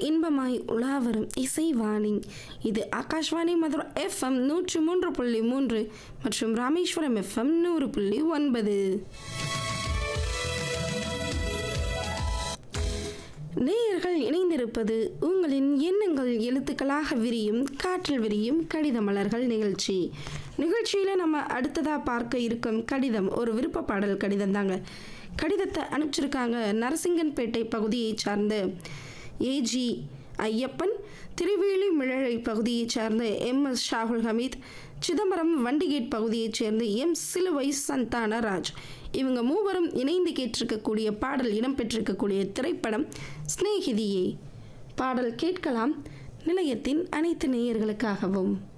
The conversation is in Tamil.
இன்பமாய் உலாவரும் இசைவாணி இது ஆகாஷ்வாணி மதுரை எஃப்எம் நூற்று மூன்று புள்ளி மூன்று மற்றும் ராமேஸ்வரம் எஃப்எம் நூறு புள்ளி ஒன்பது நேயர்கள் இணைந்திருப்பது உங்களின் எண்ணங்கள் எழுத்துக்களாக விரியும் காற்றில் விரியும் கடித மலர்கள் நிகழ்ச்சி நிகழ்ச்சியில் நம்ம அடுத்ததாக பார்க்க இருக்கும் கடிதம் ஒரு விருப்ப பாடல் கடிதம் தாங்க கடிதத்தை அனுப்பிச்சிருக்காங்க நரசிங்கன்பேட்டை பகுதியைச் சார்ந்த ஏஜி ஐயப்பன் திருவேலி மிழலை பகுதியைச் சார்ந்த எம் எஸ் ஷாகுல் ஹமீத் சிதம்பரம் வண்டிகேட் பகுதியைச் சேர்ந்த எம் சிலுவை சந்தானராஜ் இவங்க மூவரும் இணைந்து கேட்டிருக்கக்கூடிய பாடல் இடம்பெற்றிருக்கக்கூடிய திரைப்படம் ஸ்நேகிதியே பாடல் கேட்கலாம் நிலையத்தின் அனைத்து நேயர்களுக்காகவும்